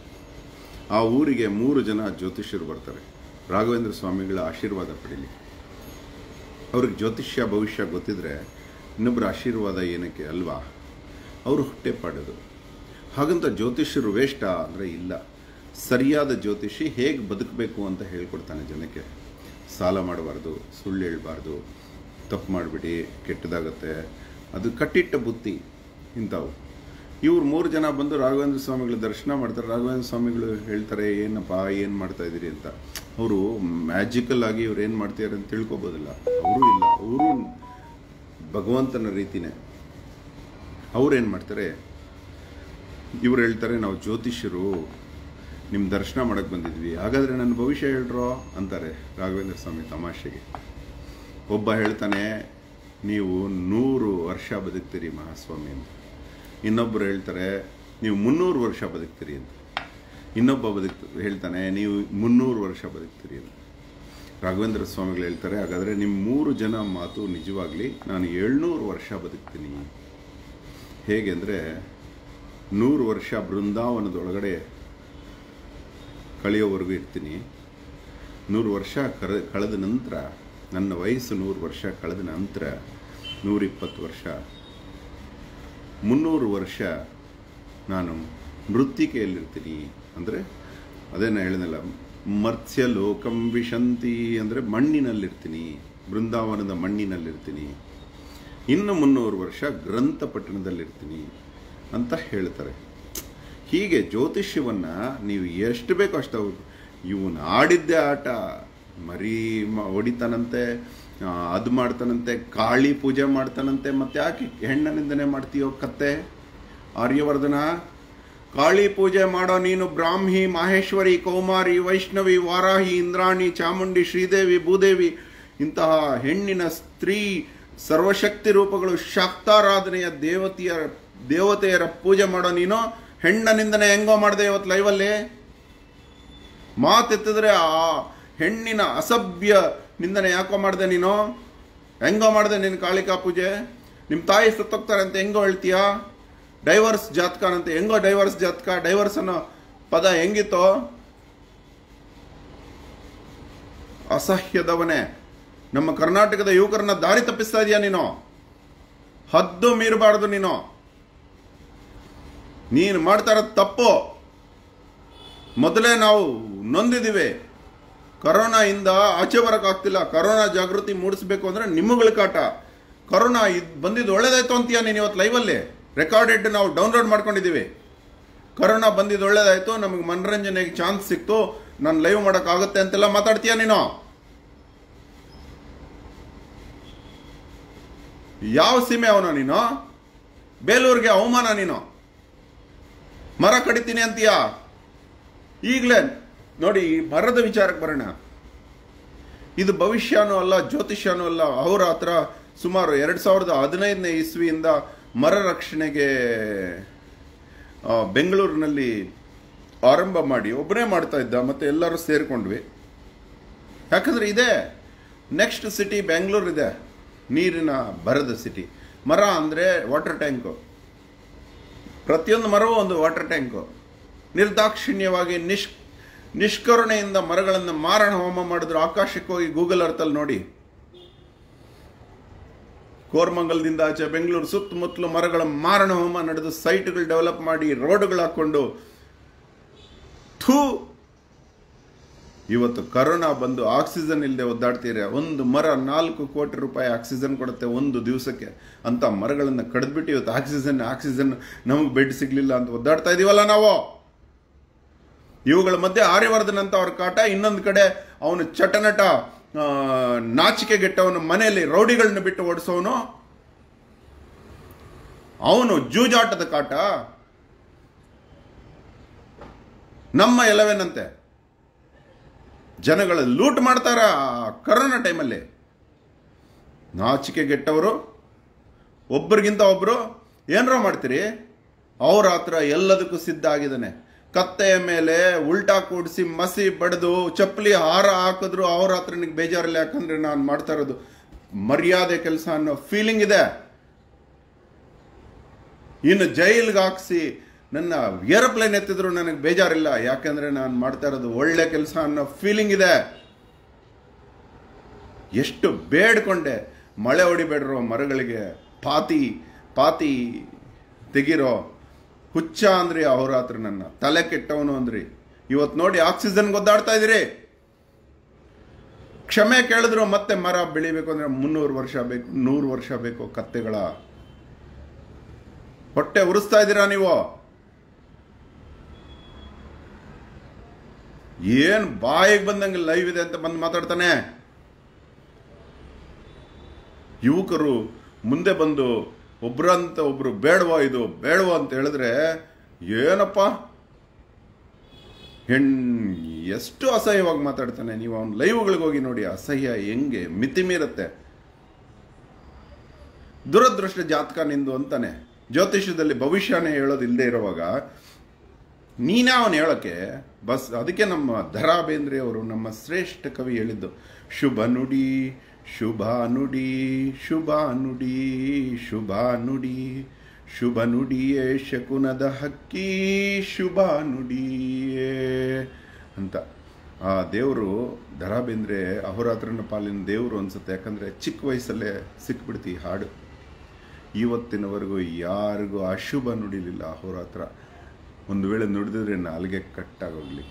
ಆ ಊರಿಗೆ ಮೂರು ಜನ ಜ್ಯೋತಿಷ್ಯರು ಬರ್ತಾರೆ ರಾಘವೇಂದ್ರ ಸ್ವಾಮಿಗಳ ಆಶೀರ್ವಾದ ಪಡೀಲಿಕ್ಕೆ ಅವ್ರಿಗೆ ಜ್ಯೋತಿಷ್ಯ ಭವಿಷ್ಯ ಗೊತ್ತಿದ್ರೆ ಇನ್ನೊಬ್ಬರ ಆಶೀರ್ವಾದ ಏನಕ್ಕೆ ಅಲ್ವಾ ಅವರು ಹೊಟ್ಟೆ ಪಾಡೋದು ಹಾಗಂತ ಜ್ಯೋತಿಷ್ಯರು ವೇಷ್ಟ ಅಂದರೆ ಇಲ್ಲ ಸರಿಯಾದ ಜ್ಯೋತಿಷಿ ಹೇಗೆ ಬದುಕಬೇಕು ಅಂತ ಹೇಳ್ಕೊಡ್ತಾನೆ ಜನಕ್ಕೆ ಸಾಲ ಮಾಡಬಾರ್ದು ಸುಳ್ಳು ಹೇಳ್ಬಾರ್ದು ತಪ್ಪು ಮಾಡಿಬಿಡಿ ಕೆಟ್ಟದಾಗತ್ತೆ ಅದು ಕಟ್ಟಿಟ್ಟ ಬುತ್ತಿ ಇಂಥವು ಇವ್ರು ಮೂರು ಜನ ಬಂದು ರಾಘವೇಂದ್ರ ಸ್ವಾಮಿಗಳ ದರ್ಶನ ಮಾಡ್ತಾರೆ ರಾಘವೇಂದ್ರ ಸ್ವಾಮಿಗಳು ಹೇಳ್ತಾರೆ ಏನಪ್ಪ ಏನು ಮಾಡ್ತಾ ಇದ್ದೀರಿ ಅಂತ ಅವರು ಮ್ಯಾಜಿಕಲ್ ಆಗಿ ಇವ್ರು ಏನು ಮಾಡ್ತಿದ್ದಾರೆ ಅಂತ ತಿಳ್ಕೊಬೋದಿಲ್ಲ ಅವರು ಇಲ್ಲ ಅವರು ಭಗವಂತನ ರೀತಿನೇ ಅವ್ರು ಏನು ಮಾಡ್ತಾರೆ ಇವ್ರು ಹೇಳ್ತಾರೆ ನಾವು ಜ್ಯೋತಿಷ್ಯರು ನಿಮ್ಮ ದರ್ಶನ ಮಾಡಕ್ಕೆ ಬಂದಿದ್ವಿ ಹಾಗಾದರೆ ನನ್ನ ಭವಿಷ್ಯ ಹೇಳ್ರೋ ಅಂತಾರೆ ರಾಘವೇಂದ್ರ ಸ್ವಾಮಿ ತಮಾಷೆಗೆ ಒಬ್ಬ ಹೇಳ್ತಾನೆ ನೀವು ನೂರು ವರ್ಷ ಬದುಕ್ತೀರಿ ಮಹಾಸ್ವಾಮಿ ಅಂತ ಇನ್ನೊಬ್ಬರು ಹೇಳ್ತಾರೆ ನೀವು ಮುನ್ನೂರು ವರ್ಷ ಬದುಕ್ತೀರಿ ಅಂತ ಇನ್ನೊಬ್ಬ ಬದುಕ್ ಹೇಳ್ತಾನೆ ನೀವು ಮುನ್ನೂರು ವರ್ಷ ಬದುಕ್ತೀರಿ ಅಂತ ರಾಘವೇಂದ್ರ ಸ್ವಾಮಿಗಳು ಹೇಳ್ತಾರೆ ಹಾಗಾದರೆ ನಿಮ್ಮ ಮೂರು ಜನ ಮಾತು ನಿಜವಾಗ್ಲಿ ನಾನು ಏಳ್ನೂರು ವರ್ಷ ಬದುಕ್ತೀನಿ ಹೇಗೆ ಅಂದರೆ ನೂರು ವರ್ಷ ಬೃಂದಾವನದೊಳಗಡೆ ಕಳೆಯೋವರೆಗೂ ಇರ್ತೀನಿ ನೂರು ವರ್ಷ ಕರ ಕಳೆದ ನಂತರ ನನ್ನ ವಯಸ್ಸು ನೂರು ವರ್ಷ ಕಳೆದ ನಂತರ ನೂರಿಪ್ಪತ್ತು ವರ್ಷ ಮುನ್ನೂರು ವರ್ಷ ನಾನು ಮೃತ್ತಿಕೆಯಲ್ಲಿರ್ತೀನಿ ಅಂದರೆ ಅದೇನು ಹೇಳಿದ್ನಲ್ಲ ಮರ್ತ್ಯ ಲೋಕಂ ವಿಶಂತಿ ಅಂದರೆ ಮಣ್ಣಿನಲ್ಲಿರ್ತೀನಿ ಬೃಂದಾವನದ ಮಣ್ಣಿನಲ್ಲಿರ್ತೀನಿ ಇನ್ನು ಮುನ್ನೂರು ವರ್ಷ ಗ್ರಂಥಪಟ್ಟಣದಲ್ಲಿರ್ತೀನಿ ಅಂತ ಹೇಳ್ತಾರೆ ಹೀಗೆ ಜ್ಯೋತಿಷ್ಯವನ್ನು ನೀವು ಎಷ್ಟು ಬೇಕೋ ಅಷ್ಟು ಅವ್ರು ಇವನು ಆಡಿದ್ದೇ ಆಟ ಮರಿ ಮ- ಹೊಡಿತಾನಂತೆ ಆ, ಅದು ಮಾಡ್ತಾನಂತೆ ಕಾಳಿ ಪೂಜೆ ಮಾಡ್ತಾನಂತೆ ಮತ್ತೆ ಯಾಕೆ ಹೆಣ್ಣನಿಂದನೇ ಮಾಡ್ತೀಯೋ ಕತ್ತೆ ಆರ್ಯವರ್ಧನ ಕಾಳಿ ಪೂಜೆ ಮಾಡೋ ನೀನು ಬ್ರಾಹ್ಮಿ ಮಾಹೇಶ್ವರಿ ಕೌಮಾರಿ ವೈಷ್ಣವಿ ವಾರಾಹಿ ಇಂದ್ರಾಣಿ ಚಾಮುಂಡಿ ಶ್ರೀದೇವಿ ಭೂದೇವಿ ಇಂತಹ ಹೆಣ್ಣಿನ ಸ್ತ್ರೀ ಸರ್ವಶಕ್ತಿ ರೂಪಗಳು ಶಾಕ್ತಾರಾಧನೆಯ ದೇವತೆಯರ ದೇವತೆಯರ ಪೂಜೆ ಮಾಡೋ ನೀನು ಹೆಣ್ಣನಿಂದನೇ ಹೆಂಗೋ ಮಾಡಿದೆ ಇವತ್ತು ಲೈವಲ್ಲಿ ಮಾತೆತ್ತಿದ್ರೆ ಆ ಹೆಣ್ಣಿನ ಅಸಭ್ಯ ನಿಂದನೆ ಯಾಕೋ ಮಾಡಿದೆ ನೀನು ಹೆಂಗೋ ಮಾಡಿದೆ ನಿನ್ನ ಕಾಳಿಕಾ ಪೂಜೆ ನಿಮ್ಮ ತಾಯಿ ಸತ್ತೋಗ್ತಾರೆ ಅಂತ ಹೆಂಗೋ ಹೇಳ್ತೀಯಾ ಡೈವರ್ಸ್ ಜಾತಕ ಅಂತ ಹೆಂಗೋ ಡೈವರ್ಸ್ ಜಾತಕ ಡೈವರ್ಸ್ ಅನ್ನೋ ಪದ ಹೆಂಗಿತ್ತೋ ಅಸಹ್ಯದವನೇ ನಮ್ಮ ಕರ್ನಾಟಕದ ಯುವಕರನ್ನ ದಾರಿ ತಪ್ಪಿಸ್ತಾ ಇದೀಯ ನೀನು ಹದ್ದು ಮೀರಬಾರ್ದು ನೀನು ನೀನು ಮಾಡ್ತಾ ಇರೋದು ತಪ್ಪು ಮೊದಲೇ ನಾವು ನೊಂದಿದ್ದೀವಿ ಕರೋನಾ ಇಂದ ಆಚೆ ಬರೋಕ್ಕಾಗ್ತಿಲ್ಲ ಕರೋನಾ ಜಾಗೃತಿ ಮೂಡಿಸ್ಬೇಕು ಅಂದ್ರೆ ನಿಮ್ಮಗಳ ಕಾಟ ಕರೋನಾ ಇದ್ ಬಂದಿದ್ದು ಒಳ್ಳೇದಾಯ್ತು ಅಂತೀಯ ನೀನು ಇವತ್ತು ಲೈವಲ್ಲಿ ರೆಕಾರ್ಡೆಡ್ ನಾವು ಡೌನ್ಲೋಡ್ ಮಾಡ್ಕೊಂಡಿದ್ದೀವಿ ಕರೋನಾ ಬಂದಿದ್ದು ಒಳ್ಳೇದಾಯ್ತು ನಮಗೆ ಮನರಂಜನೆಗೆ ಚಾನ್ಸ್ ಸಿಕ್ತು ನಾನು ಲೈವ್ ಮಾಡೋಕ್ಕಾಗುತ್ತೆ ಅಂತೆಲ್ಲ ಮಾತಾಡ್ತೀಯ ನೀನು ಯಾವ ಸೀಮೆ ಅವನ ನೀನು ಬೇಲೂರಿಗೆ ಅವಮಾನ ನೀನು ಮರ ಕಡಿತೀನಿ ಅಂತೀಯ ಈಗಲೇ ನೋಡಿ ಈ ಮರದ ವಿಚಾರಕ್ಕೆ ಬರೋಣ ಇದು ಭವಿಷ್ಯನೂ ಅಲ್ಲ ಜ್ಯೋತಿಷ್ಯನೂ ಅಲ್ಲ ಅವರ ಹತ್ರ ಸುಮಾರು ಎರಡು ಸಾವಿರದ ಹದಿನೈದನೇ ಇಸ್ವಿಯಿಂದ ಮರ ರಕ್ಷಣೆಗೆ ಆ, ಬೆಂಗಳೂರಿನಲ್ಲಿ ಆರಂಭ ಮಾಡಿ ಒಬ್ಬನೇ ಮಾಡ್ತಾ ಇದ್ದ ಮತ್ತೆ ಎಲ್ಲರೂ ಸೇರ್ಕೊಂಡ್ವಿ ಯಾಕಂದ್ರೆ ಇದೆ ನೆಕ್ಸ್ಟ್ ಸಿಟಿ ಬೆಂಗಳೂರು ಇದೆ ನೀರಿನ ಬರದ ಸಿಟಿ ಮರ ಅಂದರೆ ವಾಟರ್ ಟ್ಯಾಂಕು ಪ್ರತಿಯೊಂದು ಮರವೂ ಒಂದು ವಾಟರ್ ಟ್ಯಾಂಕು ನಿರ್ದಾಕ್ಷಿಣ್ಯವಾಗಿ ನಿಶ್ ನಿಷ್ಕರುಣೆಯಿಂದ ಮರಗಳನ್ನು ಮಾರಣ ಹೋಮ ಮಾಡಿದ್ರು ಆಕಾಶಕ್ಕೆ ಹೋಗಿ ಗೂಗಲ್ ಅರ್ಥಲ್ಲಿ ನೋಡಿ ಕೋರ್ಮಂಗಲದಿಂದ ಆಚೆ ಬೆಂಗಳೂರು ಸುತ್ತಮುತ್ತಲು ಮರಗಳ ಮಾರಣ ಹೋಮ ನಡೆದು ಸೈಟ್ಗಳು ಡೆವಲಪ್ ಮಾಡಿ ರೋಡ್ಗಳು ಹಾಕೊಂಡು ಥೂ ಇವತ್ತು ಕರೋನಾ ಬಂದು ಆಕ್ಸಿಜನ್ ಇಲ್ಲದೆ ಒದ್ದಾಡ್ತೀರ ಒಂದು ಮರ ನಾಲ್ಕು ಕೋಟಿ ರೂಪಾಯಿ ಆಕ್ಸಿಜನ್ ಕೊಡುತ್ತೆ ಒಂದು ದಿವಸಕ್ಕೆ ಅಂತ ಮರಗಳನ್ನು ಕಡಿದ್ಬಿಟ್ಟು ಇವತ್ತು ಆಕ್ಸಿಜನ್ ಆಕ್ಸಿಜನ್ ನಮಗೆ ಬೆಡ್ ಸಿಗ್ಲಿಲ್ಲ ಅಂತ ಒದ್ದಾಡ್ತಾ ಇದೀವಲ್ಲ ನಾವು ಇವುಗಳ ಮಧ್ಯೆ ಆರ್ಯವರ್ಧನ್ ಅಂತ ಅವ್ರ ಕಾಟ ಇನ್ನೊಂದು ಕಡೆ ಅವನು ಚಟನಟ ಆ, ನಾಚಿಕೆಗೆಟ್ಟವನು ಮನೆಯಲ್ಲಿ ರೌಡಿಗಳನ್ನ ಬಿಟ್ಟು ಓಡಿಸೋನು ಅವನು ಜೂಜಾಟದ ಕಾಟ ನಮ್ಮ ಎಲವೆನಂತೆ ಜನಗಳ ಲೂಟ್ ಮಾಡ್ತಾರ ಆ ಕರೋನಾ ಟೈಮಲ್ಲಿ ನಾಚಿಕೆಗೆಟ್ಟವರು ಒಬ್ಬರಿಗಿಂತ ಒಬ್ರು ಏನಾರ ಮಾಡ್ತೀರಿ ಅವ್ರ ಹತ್ರ ಎಲ್ಲದಕ್ಕೂ ಸಿದ್ಧ ಆಗಿದ್ದಾನೆ ಕತ್ತೆಯ ಮೇಲೆ ಉಲ್ಟಾ ಕೂಡಿಸಿ ಮಸಿ ಬಡ್ದು ಚಪ್ಪಲಿ ಹಾರ ಹಾಕಿದ್ರು ಅವ್ರ ಹತ್ರ ನಿನಗೆ ಬೇಜಾರಿಲ್ಲ ಯಾಕಂದ್ರೆ ನಾನು ಮಾಡ್ತಾ ಇರೋದು ಮರ್ಯಾದೆ ಕೆಲಸ ಅನ್ನೋ ಫೀಲಿಂಗ್ ಇದೆ ಇನ್ನು ಜೈಲ್ಗೆ ಹಾಕ್ಸಿ ನನ್ನ ಏರೋಪ್ಲೇನ್ ಎತ್ತಿದ್ರು ನನಗೆ ಬೇಜಾರಿಲ್ಲ ಯಾಕಂದ್ರೆ ನಾನು ಮಾಡ್ತಾ ಇರೋದು ಒಳ್ಳೆ ಕೆಲಸ ಅನ್ನೋ ಫೀಲಿಂಗ್ ಇದೆ ಎಷ್ಟು ಬೇಡ್ಕೊಂಡೆ ಮಳೆ ಹೊಡಿಬೇಡ್ರೋ ಮರಗಳಿಗೆ ಪಾತಿ ಪಾತಿ ತೆಗಿರೋ ಹುಚ್ಚ ಅಂದ್ರಿ ಅವ್ರ ಹತ್ರ ನನ್ನ ತಲೆ ಕೆಟ್ಟವನು ಅಂದ್ರಿ ಇವತ್ತು ನೋಡಿ ಆಕ್ಸಿಜನ್ ಗೊದ್ದಾಡ್ತಾ ಇದ್ದೀರಿ ಕ್ಷಮೆ ಕೇಳಿದ್ರು ಮತ್ತೆ ಮರ ಬೆಳಿಬೇಕು ಅಂದ್ರೆ ಮುನ್ನೂರು ವರ್ಷ ಬೇಕು ನೂರು ವರ್ಷ ಬೇಕು ಕತ್ತೆಗಳ ಹೊಟ್ಟೆ ಉರಿಸ್ತಾ ಇದ್ದೀರಾ ನೀವು ಏನ್ ಬಾಯಿಗೆ ಬಂದಂಗೆ ಲೈವ್ ಇದೆ ಅಂತ ಬಂದು ಮಾತಾಡ್ತಾನೆ ಯುವಕರು ಮುಂದೆ ಬಂದು ಒಬ್ರಂತ ಒಬ್ರು ಬೇಡವಾ ಇದು ಬೇಡವಾ ಅಂತ ಹೇಳಿದ್ರೆ ಏನಪ್ಪ ಹೆಣ್ ಎಷ್ಟು ಅಸಹ್ಯವಾಗಿ ಮಾತಾಡ್ತಾನೆ ನೀವು ಅವ್ನ ಲೈವ್ಗಳಿಗೆ ಹೋಗಿ ನೋಡಿ ಅಸಹ್ಯ ಹೆಂಗೆ ಮಿತಿ ಮೀರುತ್ತೆ ದುರದೃಷ್ಟ ಜಾತಕ ನಿಂದು ಅಂತಾನೆ ಜ್ಯೋತಿಷ್ಯದಲ್ಲಿ ಭವಿಷ್ಯನೇ ಹೇಳೋದು ಇಲ್ಲದೆ ಇರುವಾಗ ನೀನೇ ಅವನು ಹೇಳಕ್ಕೆ ಬಸ್ ಅದಕ್ಕೆ ನಮ್ಮ ಧರಾ ಬೇಂದ್ರೆ ಅವರು ನಮ್ಮ ಶ್ರೇಷ್ಠ ಕವಿ ಹೇಳಿದ್ದು ಶುಭ ನುಡಿ ಶುಭ ನುಡಿ ಶುಭ ನುಡಿ ಶುಭ ನುಡಿ ಶುಭ ನುಡಿಯೇ ಶಕುನದ ಹಕ್ಕಿ ಶುಭ ನುಡಿಯೇ ಅಂತ ಆ ದೇವರು ಧರಾ ಬೇಂದ್ರೆ ಅಹೋರಾತ್ರನ ಪಾಲಿನ ದೇವರು ಅನ್ಸುತ್ತೆ ಯಾಕಂದ್ರೆ ಚಿಕ್ಕ ವಯಸ್ಸಲ್ಲೇ ಸಿಕ್ಬಿಡ್ತಿ ಈ ಹಾಡು ಇವತ್ತಿನವರೆಗೂ ಯಾರಿಗೂ ಅಶುಭ ನುಡಿಲಿಲ್ಲ ಅಹೋರಾತ್ರ ಒಂದು ವೇಳೆ ನುಡಿದಿದ್ರೆ ನಾಲ್ಗೆ ಕಟ್ಟಾಗೋಗ್ಲಿ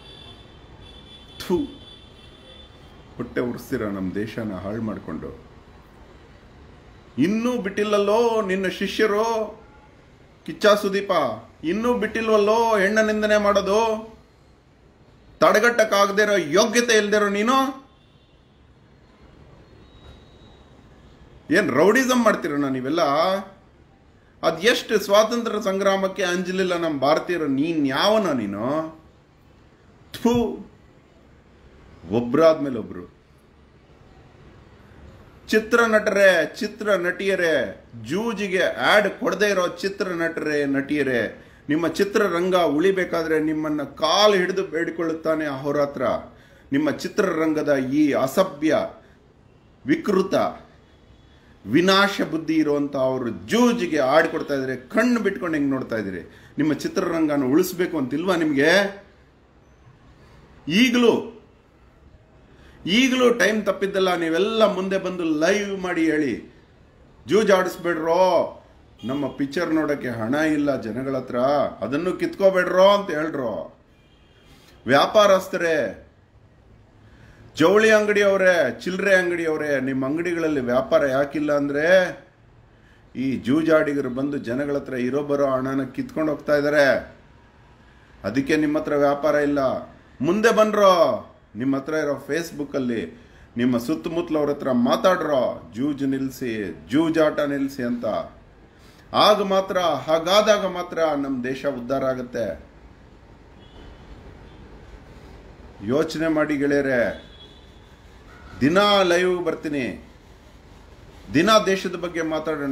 ಥೂ ಹೊಟ್ಟೆ ಉರಿಸ್ತೀರ ನಮ್ಮ ದೇಶನ ಹಾಳು ಮಾಡಿಕೊಂಡು ಇನ್ನೂ ಬಿಟ್ಟಿಲ್ಲಲ್ಲೋ ನಿನ್ನ ಶಿಷ್ಯರು ಕಿಚ್ಚ ಸುದೀಪ ಇನ್ನೂ ಬಿಟ್ಟಿಲ್ವಲ್ಲೋ ಹೆಣ್ಣ ನಿಂದನೆ ಮಾಡೋದು ತಡೆಗಟ್ಟಕ್ಕಾಗದೇ ಇರೋ ಯೋಗ್ಯತೆ ಇಲ್ದಿರೋ ನೀನು ಏನ್ ರೌಡಿಸಮ್ ಮಾಡ್ತೀರಣ್ಣ ನೀವೆಲ್ಲ ಅದ್ ಎಷ್ಟು ಸ್ವಾತಂತ್ರ್ಯ ಸಂಗ್ರಾಮಕ್ಕೆ ಅಂಜಲಿಲ್ಲ ನಮ್ಮ ಭಾರತೀಯರು ನೀನ್ ಯಾವನ ನೀನು ಥೂ ಒಬ್ರಾದ್ಮೇಲೆ ಒಬ್ರು ಚಿತ್ರ ನಟರೇ ಚಿತ್ರ ನಟಿಯರೇ ಜೂಜಿಗೆ ಆಡ್ ಕೊಡದೇ ಇರೋ ಚಿತ್ರ ನಟರೇ ನಟಿಯರೇ ನಿಮ್ಮ ಚಿತ್ರರಂಗ ಉಳಿಬೇಕಾದ್ರೆ ನಿಮ್ಮನ್ನ ಕಾಲು ಹಿಡಿದು ಬೇಡಿಕೊಳ್ಳುತ್ತಾನೆ ಅಹೋರಾತ್ರ ನಿಮ್ಮ ಚಿತ್ರರಂಗದ ಈ ಅಸಭ್ಯ ವಿಕೃತ ವಿನಾಶ ಬುದ್ಧಿ ಇರುವಂತ ಅವರು ಜೂಜಿಗೆ ಆಡಿಕೊಡ್ತಾ ಇದ್ದಾರೆ ಕಣ್ಣು ಬಿಟ್ಕೊಂಡು ಹೆಂಗೆ ನೋಡ್ತಾ ಇದ್ದೀರಿ ನಿಮ್ಮ ಚಿತ್ರರಂಗನ ಉಳಿಸ್ಬೇಕು ಅಂತಿಲ್ವಾ ನಿಮಗೆ ಈಗಲೂ ಈಗಲೂ ಟೈಮ್ ತಪ್ಪಿದ್ದಲ್ಲ ನೀವೆಲ್ಲ ಮುಂದೆ ಬಂದು ಲೈವ್ ಮಾಡಿ ಹೇಳಿ ಜೂಜಾಡಿಸ್ಬೇಡ್ರೋ ನಮ್ಮ ಪಿಕ್ಚರ್ ನೋಡೋಕ್ಕೆ ಹಣ ಇಲ್ಲ ಜನಗಳ ಹತ್ರ ಅದನ್ನು ಕಿತ್ಕೋಬೇಡ್ರೋ ಅಂತ ಹೇಳ್ರೋ ವ್ಯಾಪಾರಸ್ಥರೇ ಜವಳಿ ಅಂಗಡಿಯವರೇ ಚಿಲ್ಲರೆ ಅಂಗಡಿಯವರೇ ನಿಮ್ಮ ಅಂಗಡಿಗಳಲ್ಲಿ ವ್ಯಾಪಾರ ಯಾಕಿಲ್ಲ ಅಂದ್ರೆ ಈ ಜೂಜಾಡಿಗರು ಬಂದು ಜನಗಳ ಹತ್ರ ಇರೋ ಬರೋ ಹಣನ ಕಿತ್ಕೊಂಡು ಹೋಗ್ತಾ ಇದ್ದಾರೆ ಅದಕ್ಕೆ ನಿಮ್ಮ ಹತ್ರ ವ್ಯಾಪಾರ ಇಲ್ಲ ಮುಂದೆ ಬನ್ರೋ ನಿಮ್ಮ ಹತ್ರ ಇರೋ ಫೇಸ್ಬುಕ್ಕಲ್ಲಿ ನಿಮ್ಮ ಸುತ್ತಮುತ್ತಲವ್ರ ಹತ್ರ ಮಾತಾಡ್ರೋ ಜೂಜ್ ನಿಲ್ಲಿಸಿ ಜೂಜಾಟ ನಿಲ್ಲಿಸಿ ಅಂತ ಆಗ ಮಾತ್ರ ಹಾಗಾದಾಗ ಮಾತ್ರ ನಮ್ಮ ದೇಶ ಉದ್ಧಾರ ಆಗುತ್ತೆ ಯೋಚನೆ ಮಾಡಿ ಗೆಳೆಯರೆ ದಿನಾ ಲೈವ್ ಬರ್ತೀನಿ ದಿನಾ ದೇಶದ ಬಗ್ಗೆ ಮಾತಾಡೋಣ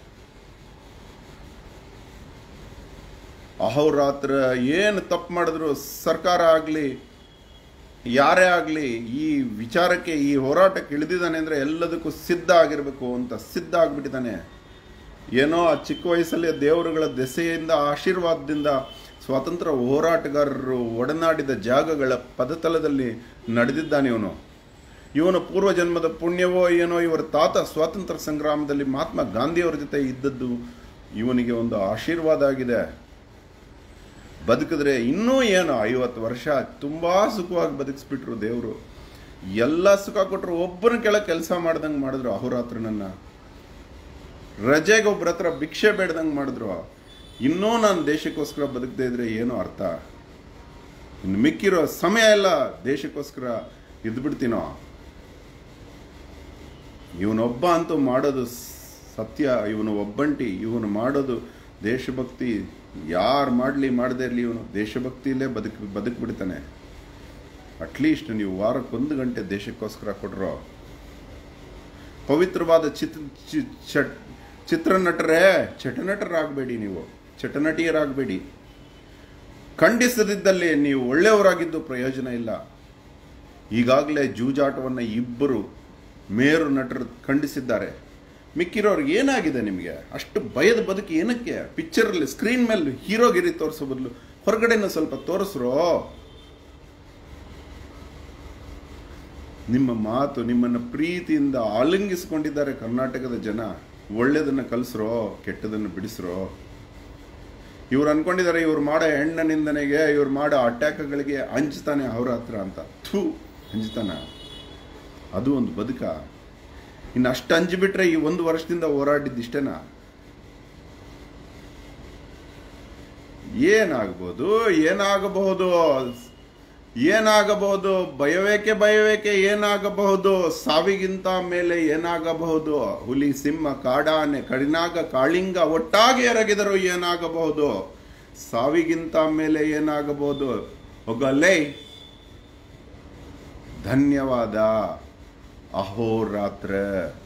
ಅಹೋರಾತ್ರ ಏನು ತಪ್ಪು ಮಾಡಿದ್ರು ಸರ್ಕಾರ ಆಗಲಿ ಯಾರೇ ಆಗಲಿ ಈ ವಿಚಾರಕ್ಕೆ ಈ ಹೋರಾಟಕ್ಕೆ ಇಳಿದಿದ್ದಾನೆ ಅಂದರೆ ಎಲ್ಲದಕ್ಕೂ ಸಿದ್ಧ ಆಗಿರಬೇಕು ಅಂತ ಸಿದ್ಧ ಆಗಿಬಿಟ್ಟಿದ್ದಾನೆ ಏನೋ ಆ ಚಿಕ್ಕ ವಯಸ್ಸಲ್ಲಿ ದೇವರುಗಳ ದೆಸೆಯಿಂದ ಆಶೀರ್ವಾದದಿಂದ ಸ್ವಾತಂತ್ರ್ಯ ಹೋರಾಟಗಾರರು ಒಡನಾಡಿದ ಜಾಗಗಳ ಪದತಲದಲ್ಲಿ ನಡೆದಿದ್ದಾನೆ ಇವನು ಇವನು ಪೂರ್ವ ಜನ್ಮದ ಪುಣ್ಯವೋ ಏನೋ ಇವರ ತಾತ ಸ್ವಾತಂತ್ರ್ಯ ಸಂಗ್ರಾಮದಲ್ಲಿ ಮಹಾತ್ಮ ಗಾಂಧಿಯವರ ಜೊತೆ ಇದ್ದದ್ದು ಇವನಿಗೆ ಒಂದು ಆಶೀರ್ವಾದ ಆಗಿದೆ ಬದುಕಿದ್ರೆ ಇನ್ನೂ ಏನು ಐವತ್ತು ವರ್ಷ ತುಂಬಾ ಸುಖವಾಗಿ ಬದುಕಿಸ್ಬಿಟ್ರು ದೇವರು ಎಲ್ಲ ಸುಖ ಕೊಟ್ಟರು ಒಬ್ಬನ ಕೆಳಗೆ ಕೆಲಸ ಮಾಡ್ದಂಗೆ ಮಾಡಿದ್ರು ಅಹೋರಾತ್ರನನ್ನ ರಜೆಗೆ ಒಬ್ಬರ ಹತ್ರ ಭಿಕ್ಷೆ ಬೇಡ್ದಂಗೆ ಮಾಡಿದ್ರು ಇನ್ನೂ ನಾನು ದೇಶಕ್ಕೋಸ್ಕರ ಬದುಕದೇ ಇದ್ರೆ ಏನೋ ಅರ್ಥ ಇನ್ನು ಮಿಕ್ಕಿರೋ ಸಮಯ ಎಲ್ಲ ದೇಶಕ್ಕೋಸ್ಕರ ಇದ್ಬಿಡ್ತೀನೋ ಇವನೊಬ್ಬ ಅಂತೂ ಮಾಡೋದು ಸತ್ಯ ಇವನು ಒಬ್ಬಂಟಿ ಇವನು ಮಾಡೋದು ದೇಶಭಕ್ತಿ ಯಾರು ಮಾಡಲಿ ಮಾಡದೇ ಇರಲಿ ಇವನು ದೇಶಭಕ್ತಿಯಲ್ಲೇ ಬದುಕ್ ಬದುಕ್ಬಿಡ್ತಾನೆ ಅಟ್ಲೀಸ್ಟ್ ನೀವು ವಾರಕ್ಕೊಂದು ಗಂಟೆ ದೇಶಕ್ಕೋಸ್ಕರ ಕೊಟ್ರೋ ಪವಿತ್ರವಾದ ಚಿತ್ರ ಚಿ- ಚಟ್- ಚಿತ್ರನಟರೇ ಚಟನಟರಾಗಬೇಡಿ ನೀವು ಚಟನಟಿಯರಾಗಬೇಡಿ ಖಂಡಿಸದಿದ್ದಲ್ಲಿ ನೀವು ಒಳ್ಳೆಯವರಾಗಿದ್ದು ಪ್ರಯೋಜನ ಇಲ್ಲ ಈಗಾಗಲೇ ಜೂಜಾಟವನ್ನು ಇಬ್ಬರು ಮೇರು ನಟರು ಖಂಡಿಸಿದ್ದಾರೆ ಮಿಕ್ಕಿರೋರ್ಗೆ ಏನಾಗಿದೆ ನಿಮಗೆ ಅಷ್ಟು ಭಯದ ಬದುಕು ಏನಕ್ಕೆ ಪಿಕ್ಚರಲ್ಲಿ ಸ್ಕ್ರೀನ್ ಮೇಲೆ ಹೀರೋಗಿರಿ ತೋರಿಸೋ ಬದಲು ಹೊರಗಡೆನ ಸ್ವಲ್ಪ ತೋರಿಸ್ರೋ ನಿಮ್ಮ ಮಾತು ನಿಮ್ಮನ್ನು ಪ್ರೀತಿಯಿಂದ ಆಲಿಂಗಿಸಿಕೊಂಡಿದ್ದಾರೆ ಕರ್ನಾಟಕದ ಜನ ಒಳ್ಳೆಯದನ್ನು ಕಲಿಸ್ರೋ ಕೆಟ್ಟದನ್ನು ಬಿಡಿಸ್ರೋ ಇವ್ರು ಅನ್ಕೊಂಡಿದ್ದಾರೆ ಇವ್ರು ಮಾಡೋ ಹೆಣ್ಣ ನಿಂದನೆಗೆ ಇವ್ರು ಮಾಡೋ ಅಟ್ಯಾಕ್ಗಳಿಗೆ ಹಂಚ್ತಾನೆ ಅವ್ರ ಹತ್ರ ಅಂತ ಥೂ ಹಂಚ್ತಾನ ಅದು ಒಂದು ಬದುಕ ಇನ್ನು ಅಷ್ಟು ಹಂಚಿಬಿಟ್ರೆ ಈ ಒಂದು ವರ್ಷದಿಂದ ಹೋರಾಡಿದ್ದಿಷ್ಟೇನಾ ಏನಾಗ್ಬೋದು ಏನಾಗಬಹುದು ಏನಾಗಬಹುದು ಭಯವೇಕೆ ಭಯವೇಕೆ ಏನಾಗಬಹುದು ಸಾವಿಗಿಂತ ಮೇಲೆ ಏನಾಗಬಹುದು ಹುಲಿ ಸಿಂಹ ಕಾಡಾನೆ ಕಡಿನಾಗ ಕಾಳಿಂಗ ಒಟ್ಟಾಗಿ ಎರಗಿದರು ಏನಾಗಬಹುದು ಸಾವಿಗಿಂತ ಮೇಲೆ ಏನಾಗಬಹುದು ಹೋಗಲ್ಲೇ ಧನ್ಯವಾದ ಅಹೋರಾತ್ರ